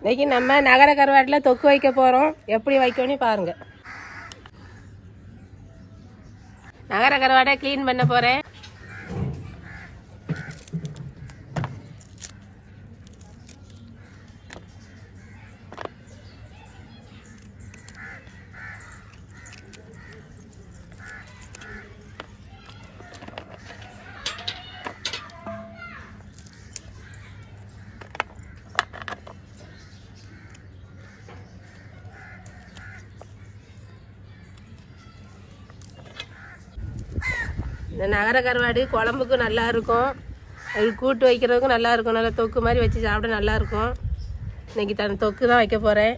இன்னைக்கு நம்ம நகர கருவாட்டில் தொக்கு வைக்க போகிறோம் எப்படி வைக்கணும்னு பாருங்க நகர கருவாடை க்ளீன் பண்ண போகிறேன் இந்த நகர கருவாடு குழம்புக்கும் நல்லா இருக்கும் அது கூட்டு வைக்கிறதுக்கும் நல்லா இருக்கும் நல்லா தொக்கு மாதிரி வச்சு சாப்பிட நல்லா இருக்கும் இன்னைக்கு தன் தொக்கு தான் வைக்க போகிறேன்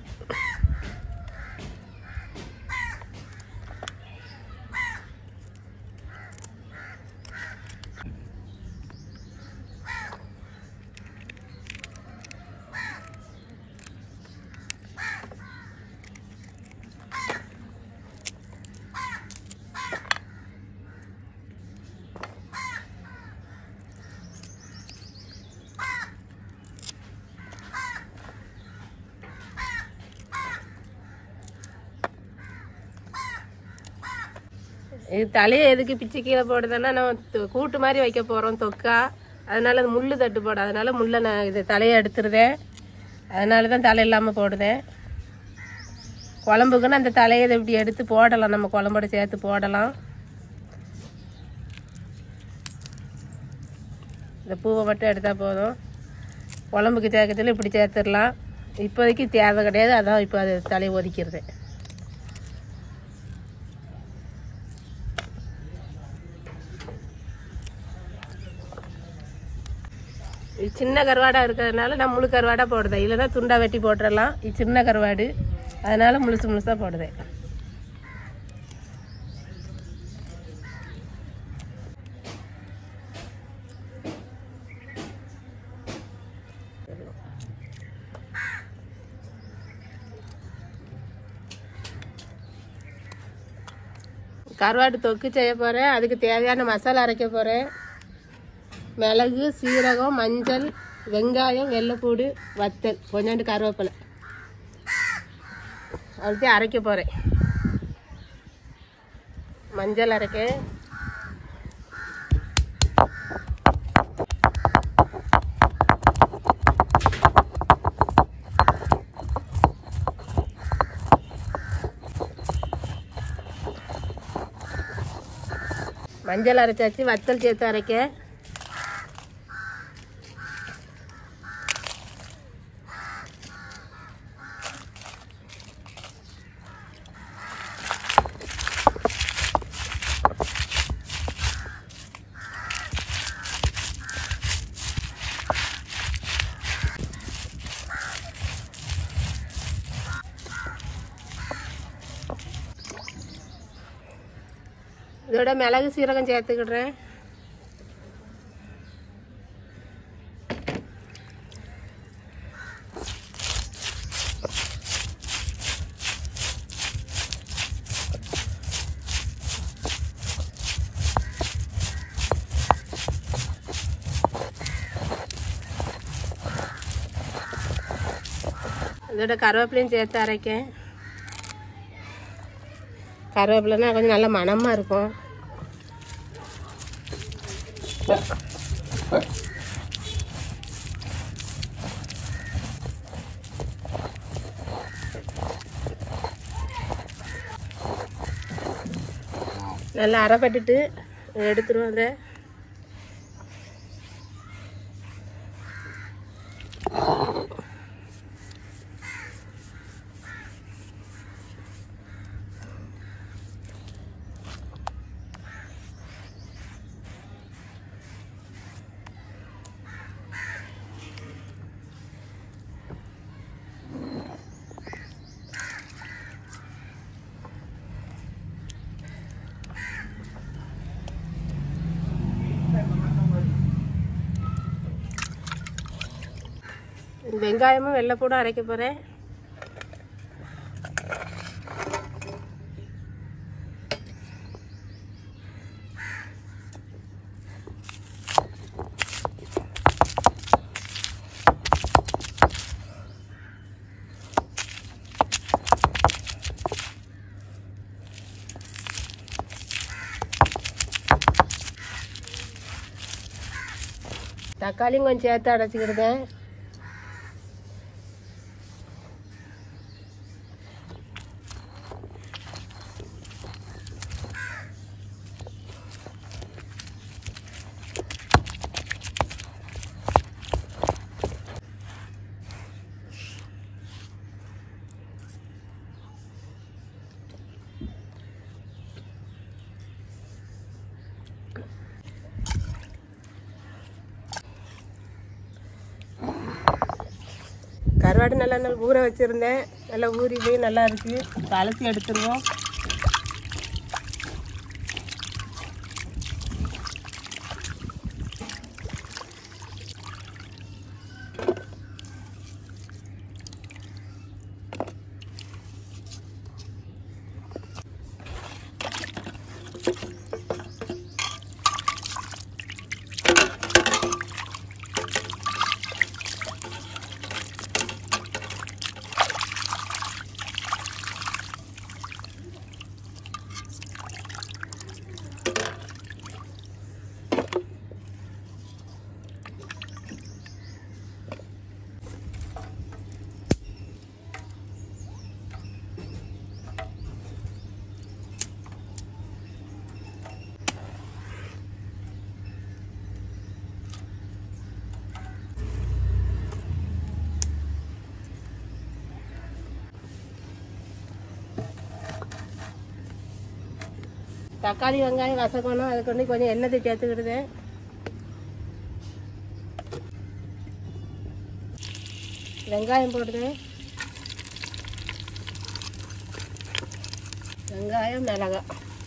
இது தலையை எதுக்கு பிச்சு கீழே போடுதுன்னா நம்ம து- கூட்டு மாதிரி வைக்க போகிறோம் தொக்கா அதனால அது முள் தட்டு போடும் அதனால முள்ளை நான் இது தலையை எடுத்துருதேன் அதனால தான் தலை இல்லாமல் போடுதேன் குழம்புக்குன்னு அந்த தலையை இதை இப்படி எடுத்து போடலாம் நம்ம குழம்போட சேர்த்து போடலாம் இந்த பூவை மட்டும் எடுத்தால் போதும் குழம்புக்கு சேர்க்கறதுல இப்படி சேர்த்துடலாம் இப்போதைக்கு தேவை கிடையாது அதான் இப்போ அது தலையை ஒதுக்கிறது இது சின்ன கருவாடாக இருக்கிறதுனால நான் முழு கருவாடாக போடுதேன் இல்லைன்னா துண்டா வெட்டி போட்டுடலாம் இது சின்ன கருவாடு அதனால முழுசு முழுசாக போடுதேன் கருவாடு தொக்கு செய்ய போகிறேன் அதுக்கு தேவையான மசாலா அரைக்க போகிறேன் மிளகு சீரகம் மஞ்சள் வெங்காயம் வெள்ளைப்பூடு வத்தல் கொஞ்சோண்டு கருவேப்பிலை அவ்வளோத்தையும் அரைக்க போகிறேன் மஞ்சள் அரைக்க மஞ்சள் அரைச்சாச்சு வத்தல் சேர்த்து அரைக்க இதோட மிளகு சீரகம் சேர்த்துக்கிடுறேன் இதோட கருவேப்பிலையும் சேர்த்து அரைக்கேன் கருவேப்பிலைன்னா கொஞ்சம் நல்ல மணமாக இருக்கும் நல்லா அரைப்பட்டுட்டு எடுத்துருவோம் அதை வெங்காயமும் வெள்ளைப்பூடும் அரைக்க போகிறேன் தக்காளியும் கொஞ்சம் சேர்த்து அடைச்சிக்கிடுதேன் கருவாடு நல்லா நல்லா ஊற வச்சுருந்தேன் நல்லா ஊறி போய் நல்லா இருக்குது இப்போ அலசி எடுத்துருவோம் தக்காளி வெங்காயம் வசக்கணும் அதுக்கு வந்து கொஞ்சம் எண்ணெய் சேர்த்துக்கிடுதேன் வெங்காயம் போடுதேன் வெங்காயம் மிளகாய்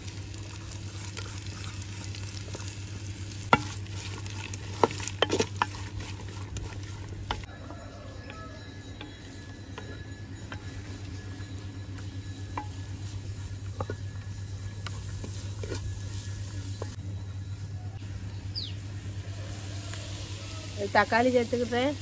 தக்காளி சேர்த்துக்கிட்டேன்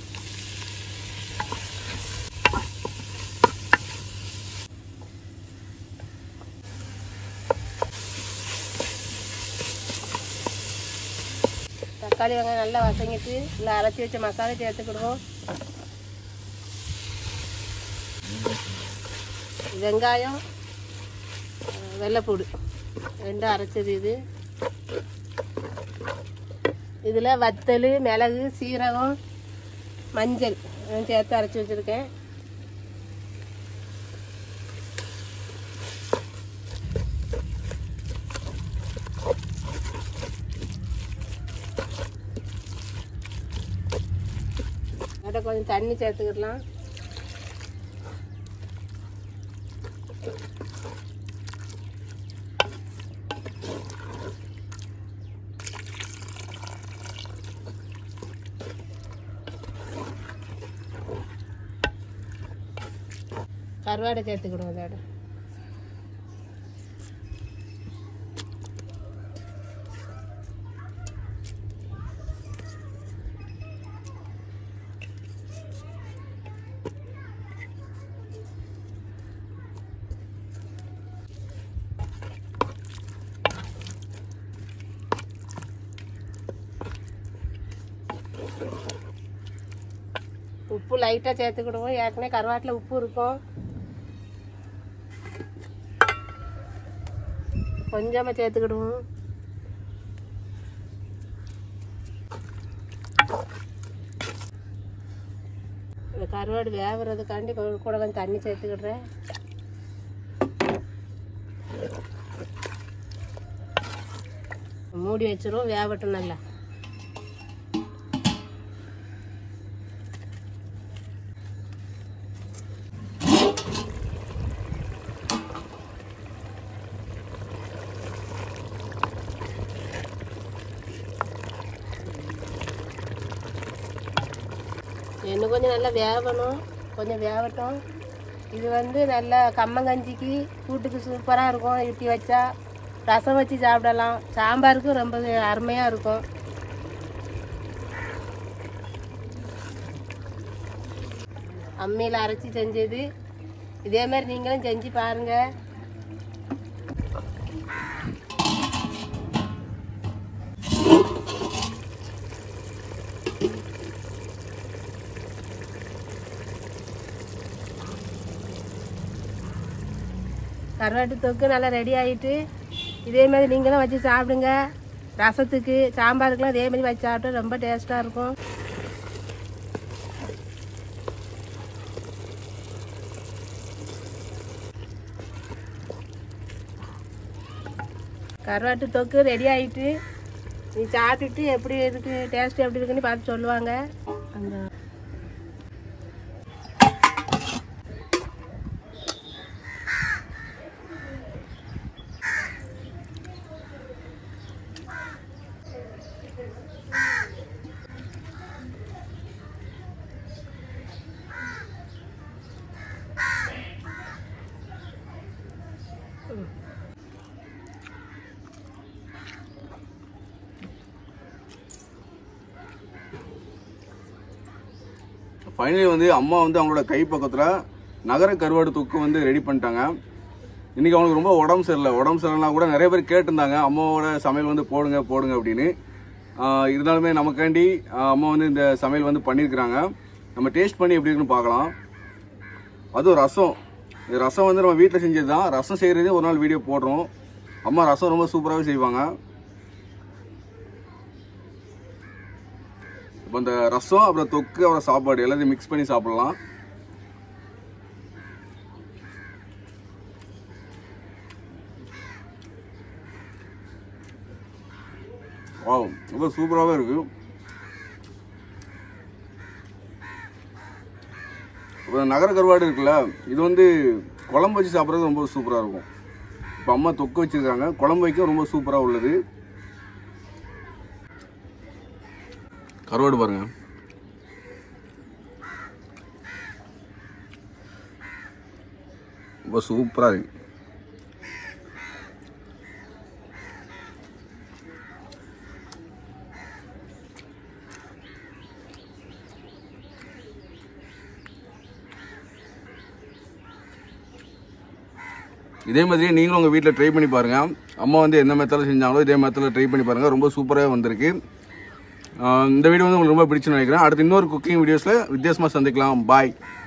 தக்காளி வெங்காயம் நல்லா வசங்கிட்டு இல்லை அரைச்சி வச்ச மசாலா சேர்த்துக்கிடுவோம் வெங்காயம் அஹ், வெள்ளைப்பூடு ரெண்டும் அரைச்சது இது இதில் வத்தல் மிளகு சீரகம் மஞ்சள் இதெல்லாம் சேர்த்து அரைச்சி வச்சுருக்கேன் அதை கொஞ்சம் தண்ணி சேர்த்துக்கிடலாம் கருவாடை சேர்த்துக்கிடுவோம் அதோட உப்பு லைட்டாக சேர்த்துக்கிடுவோம் ஏற்கனவே கருவாட்டில் உப்பு இருக்கும் கொஞ்சமாக சேர்த்துக்கிடுவோம் இந்த கருவாடு வேவுறதுக்காண்டி கொ- கூட கொஞ்சம் தண்ணி சேர்த்துக்கிடுறேன் மூடி வச்சிரும் வேகட்டும் நல்லா இன்னும் கொஞ்சம் நல்லா வேகணும் கொஞ்சம் வேகட்டும் இது வந்து நல்லா கம்மங்கஞ்சிக்கு கூட்டுக்கு சூப்பராக இருக்கும் இப்படி வச்சா ரசம் வச்சு சாப்பிடலாம் சாம்பாருக்கும் ரொம்ப அருமையாக இருக்கும் அம்மியில் அரைச்சி செஞ்சது இதே மாதிரி நீங்களும் செஞ்சு பாருங்கள் கருவாட்டு தொக்கு நல்லா ரெடி ஆகிட்டு இதே மாதிரி நீங்களும் வச்சு சாப்பிடுங்க ரசத்துக்கு சாம்பாருக்குலாம் இதே மாதிரி வச்சு சாப்பிட்டா ரொம்ப டேஸ்ட்டாக இருக்கும் கருவாட்டு தொக்கு ரெடி ஆகிட்டு நீ சாப்பிட்டுட்டு எப்படி இருக்கு டேஸ்ட் எப்படி இருக்குன்னு பார்த்து சொல்லுவாங்க அந்த ஃபைனலி வந்து அம்மா வந்து அவங்களோட கை பக்கத்தில் நகர கருவாடு தொக்கு வந்து ரெடி பண்ணிட்டாங்க இன்னைக்கு அவங்களுக்கு ரொம்ப உடம்பு சரியில்லை உடம்பு சரியில்லைனா கூட நிறைய பேர் கேட்டிருந்தாங்க அம்மாவோட சமையல் வந்து போடுங்க போடுங்க அப்படின்னு ஆஹ் இருந்தாலுமே நமக்காண்டி ஆஹ் அம்மா வந்து இந்த சமையல் வந்து பண்ணியிருக்கிறாங்க நம்ம டேஸ்ட் பண்ணி எப்படி இருக்குன்னு பார்க்கலாம் அதுவும் ரசம் இது ரசம் வந்து நம்ம வீட்டில் செஞ்சது தான் ரசம் செய்கிறது ஒரு நாள் வீடியோ போடுறோம் அம்மா ரசம் ரொம்ப சூப்பராகவே செய்வாங்க இப்போ இந்த ரசம் அப்புறம் தொக்கு அப்புறம் சாப்பாடு எல்லாத்தையும் மிக்ஸ் பண்ணி சாப்பிடலாம் வாவ் ரொம்ப சூப்பராகவே இருக்கு அப்புறம் நகர கருவாடு இருக்குல்ல இது வந்து குழம்பு வச்சு சாப்பிட்றது ரொம்ப சூப்பராக இருக்கும் இப்போ அம்மா தொக்கு வச்சிருக்காங்க குழம்பு வைக்க ரொம்ப சூப்பராக உள்ளது கருவாடு பாருங்க ரொம்ப சூப்பராக இருக்கு இதே மாதிரி நீங்களும் உங்கள் வீட்டில் ட்ரை பண்ணி பாருங்கள் அம்மா வந்து எந்த மெத்தடில் செஞ்சாங்களோ இதே மெத்தடில் ட்ரை பண்ணி பாருங்கள் ரொம்ப சூப்பராக வந்திருக்கு ஆஹ் இந்த வீடியோ வந்து உங்களுக்கு ரொம்ப பிடிச்சுன்னு நினைக்கிறேன் அடுத்து இன்னொரு குக்கிங் வீடியோஸில் வித்தியாசமாக சந்திக்கலாம் பாய்